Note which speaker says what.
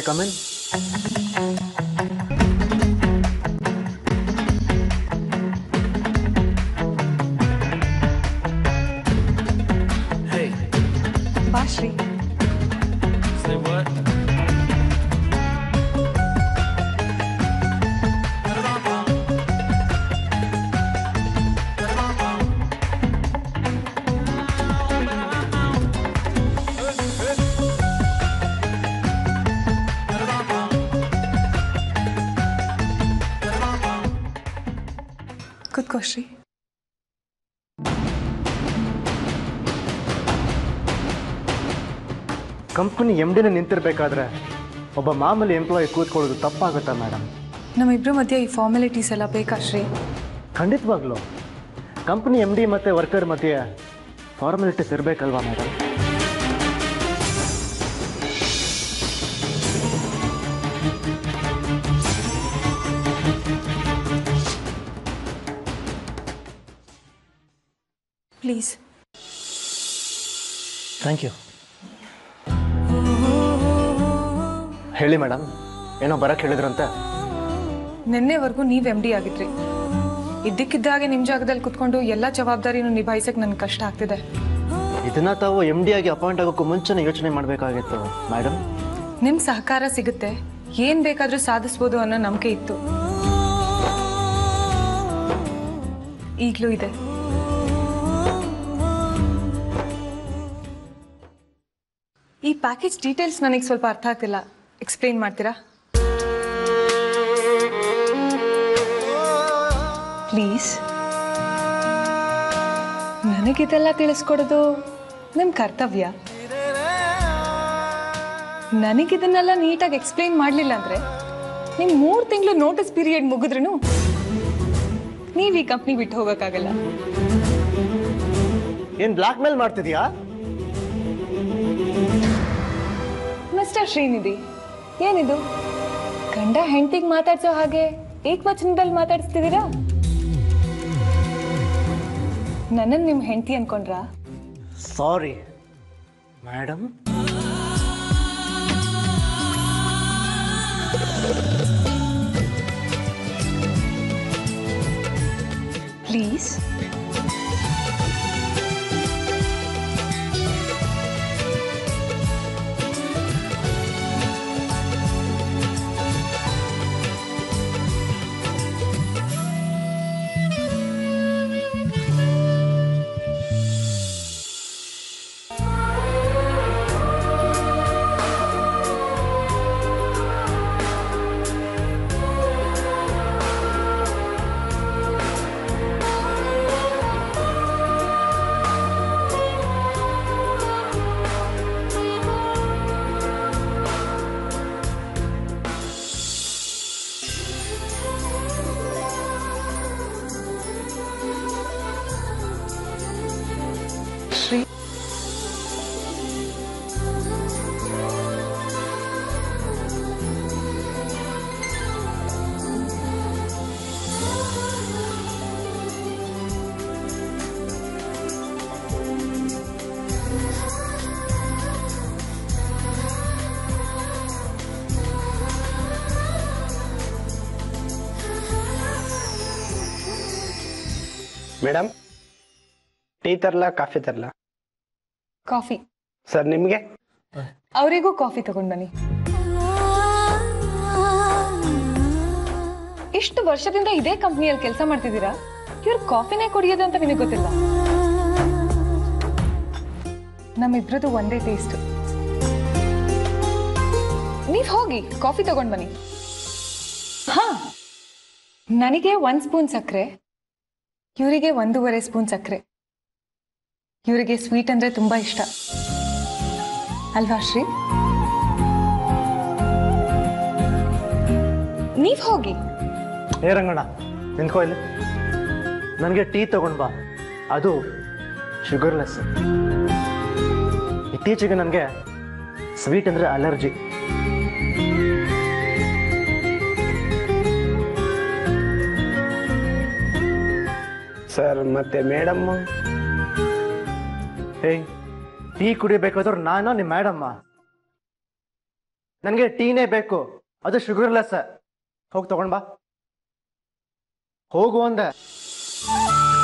Speaker 1: I common
Speaker 2: Hey,
Speaker 3: ಬಾ Shri
Speaker 2: say what?
Speaker 3: ಕೂತ್ಕೋ Shri
Speaker 1: company ಎಮ್ ಡಿನ ನಿಂತಿರ್ಬೇಕಾದ್ರೆ ಒಬ್ಬ ಮಾಮೂಲಿ ಎಂಪ್ಲಾಯಿ ಕೂತ್ಕೊಳ್ಳೋದು ತಪ್ಪಾಗುತ್ತಾ ಮೇಡಮ್
Speaker 3: ನಮ್ಮಿಬ್ಬರ ಮಧ್ಯೆ ಈ ಫಾರ್ಮಾಲಿಟೀಸ್ ಎಲ್ಲ ಬೇಕಾ ಶ್ರೀ
Speaker 1: ಖಂಡಿತವಾಗ್ಲೂ ಕಂಪ್ನಿ ಎಮ್ ಡಿ ಮತ್ತು ವರ್ಕರ್ ಮಧ್ಯೆ ಫಾರ್ಮಾಲಿಟೀಸ್ ಇರಬೇಕಲ್ವಾ ಮೇಡಮ್
Speaker 3: ಪ್ಲೀಸ್
Speaker 1: ಥ್ಯಾಂಕ್ ಯು ಹೇಳಿ ಮೇಡಮ್ ಏನೋ ಬರಕ್ಕೆ ಹೇಳಿದ್ರಂತೆ
Speaker 3: ನಿನ್ನೆವರೆಗೂ ನೀವು ಎಮ್ ಡಿ ಆಗಿದ್ರಿ ಇದ್ದಕ್ಕಿದ್ದಾಗೆ ನಿಮ್ಮ ಜಾಗದಲ್ಲಿ ಕುತ್ಕೊಂಡು ಎಲ್ಲ ಜವಾಬ್ದಾರಿನೂ ನಿಭಾಯಿಸಕ್ಕೆ ನನ್ಗೆ ಕಷ್ಟ ಆಗ್ತಿದೆ
Speaker 1: ಇದನ್ನ ತಾವು ಎಮ್ ಡಿ ಆಗಿ ಅಪಾಯಿಂಟ್ ಆಗೋಕ್ಕೂ ಮುಂಚೆನೇ ಯೋಚನೆ ಮಾಡಬೇಕಾಗಿತ್ತು ಮೇಡಮ್
Speaker 3: ನಿಮ್ಮ ಸಹಕಾರ ಸಿಗುತ್ತೆ ಏನ್ ಬೇಕಾದ್ರೂ ಸಾಧಿಸ್ಬೋದು ಅನ್ನೋ ನಂಬಿಕೆ ಇತ್ತು ಈಗಲೂ ಇದೆ ಈ ಪ್ಯಾಕೇಜ್ ಡೀಟೇಲ್ಸ್ ನನಗೆ ಸ್ವಲ್ಪ ಅರ್ಥ ಆಗ್ತಿಲ್ಲ ಎಕ್ಸ್ಪ್ಲೇನ್ ಮಾಡ್ತೀರಾ ಪ್ಲೀಸ್ ನನಗಿದೆಲ್ಲ ತಿಳಿಸ್ಕೊಡೋದು ನಿಮ್ಮ ಕರ್ತವ್ಯ ನನಗಿದನ್ನೆಲ್ಲ ನೀಟಾಗಿ ಎಕ್ಸ್ಪ್ಲೈನ್ ಮಾಡಲಿಲ್ಲ ಅಂದ್ರೆ ನಿಮ್ ಮೂರು ತಿಂಗಳು ನೋಟಿಸ್ ಪೀರಿಯಡ್ ಮುಗಿದ್ರೂ ನೀವು ಈ ಕಂಪ್ನಿ ಬಿಟ್ಟು ಹೋಗೋಕ್ಕಾಗಲ್ಲ
Speaker 1: ಏನು ಬ್ಲ್ಯಾಕ್ ಮೇಲ್ ಮಾಡ್ತಿದ್ಯಾ
Speaker 3: ಮಿಸ್ಟರ್ ಶ್ರೀನಿಧಿ ಏನಿದು ಗಂಡ ಹೆಂಡತಿಗೆ ಮಾತಾಡ್ಸೋ ಹಾಗೆ ಏಕವಚನದಲ್ಲಿ ಮಾತಾಡಿಸ್ತಿದ್ದೀರಾ ನನ್ನನ್ನು ನಿಮ್ಮ ಹೆಂಡತಿ ಅನ್ಕೊಂಡ್ರಾ
Speaker 1: sorry madam
Speaker 3: please Shri
Speaker 4: madam tea ತರಲಾ ಕಾಫಿ ತರಲಾ
Speaker 3: ಕಾಫಿ
Speaker 4: ಸರ್ ನಿಮಗೆ
Speaker 3: ಅವರಿಗೂ ಕಾಫಿ ತಗೊಂಡ್ ಬನ್ನಿ ಇಷ್ಟು ವರ್ಷದಿಂದ ಇದೇ ಕಂಪ್ನಿಯಲ್ಲಿ ಕೆಲಸ ಮಾಡ್ತಿದ್ದೀರಾ ಇವ್ರು ಕಾಫಿನೇ ಕುಡಿಯೋದು ಅಂತ ನಿಮಗೆ ಗೊತ್ತಿಲ್ಲ ನಮ್ಮಿಬ್ರದ್ದು ಒಂದೇ ಟೇಸ್ಟ್ ನೀವ್ ಹೋಗಿ ಕಾಫಿ ತಗೊಂಡ್ ಬನ್ನಿ ಹಾ ನನಗೆ ಒಂದ್ ಸ್ಪೂನ್ ಸಕ್ಕರೆ ಇವರಿಗೆ ಒಂದೂವರೆ ಸ್ಪೂನ್ ಸಕ್ಕರೆ ಇವರಿಗೆ ಸ್ವೀಟ್ ಅಂದ್ರೆ ತುಂಬಾ ಇಷ್ಟ ಅಲ್ವಾ ಶ್ರೀ ನೀವ್ ಹೋಗಿ
Speaker 1: ಏ ರಂಗಣ್ಣ ನಿಂತ್ಕೋ ಇಲ್ಲಿ ನನಗೆ ಟೀ ತಗೊಂಡ್ ಬಾ ಅದು ಶುಗರ್ಲೆಸ್ ಇತ್ತೀಚೆಗೆ ನನಗೆ ಸ್ವೀಟ್ ಅಂದರೆ ಅಲರ್ಜಿ
Speaker 4: ಸರ್ ಮತ್ತೆ ಮೇಡಮ್
Speaker 1: ಏಯ್ ಟೀ ಕುಡಿಬೇಕಾದ್ರೆ ನಾನು ನಿಮ್ಮ ಮೇಡಮ್ಮ ನನಗೆ ಟೀನೇ ಬೇಕು ಅದು ಶುಗರ್ಲೆಸ್ ಹೋಗಿ ತಗೊಂಡ್ ಬಾ ಹೋಗು ಅಂದೆ